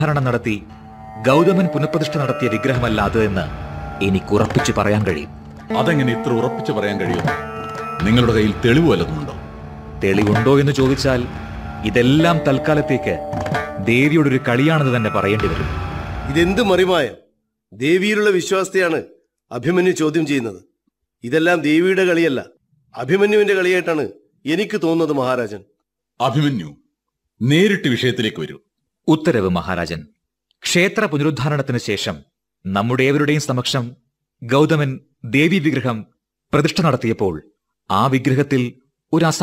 ഭരണം നടത്തി ഗൗതമൻ പുനഃപ്രതിഷ്ഠ നടത്തിയ വിഗ്രഹമല്ല അത് എന്ന് എനിക്ക് ഉറപ്പിച്ചു പറയാൻ കഴിയും അതെങ്ങനെ ഇത്ര ഉറപ്പിച്ചു പറയാൻ കഴിയും നിങ്ങളുടെ കയ്യിൽ തെളിവ് വല്ലതുമുണ്ടോ തെളിവുണ്ടോ എന്ന് ചോദിച്ചാൽ ഇതെല്ലാം തൽക്കാലത്തേക്ക് ദേവിയുടെ ഒരു കളിയാണെന്ന് തന്നെ പറയേണ്ടി വരും ഇതെന്ത് മറിമായം ദേവിയിലുള്ള വിശ്വാസത്തെയാണ് അഭിമന്യു ചോദ്യം ചെയ്യുന്നത് ഇതെല്ലാം ദേവിയുടെ കളിയല്ല അഭിമന്യുവിന്റെ കളിയായിട്ടാണ് എനിക്ക് തോന്നുന്നത് മഹാരാജൻ അഭിമന്യു നേരിട്ട് വിഷയത്തിലേക്ക് വരൂ ഉത്തരവ് മഹാരാജൻ ക്ഷേത്ര പുനരുദ്ധാരണത്തിന് ശേഷം നമ്മുടെ ഏവരുടെയും സമക്ഷം ഗൗതമൻ ദേവി വിഗ്രഹം പ്രതിഷ്ഠ നടത്തിയപ്പോൾ ആ വിഗ്രഹത്തിൽ ഒരു അസ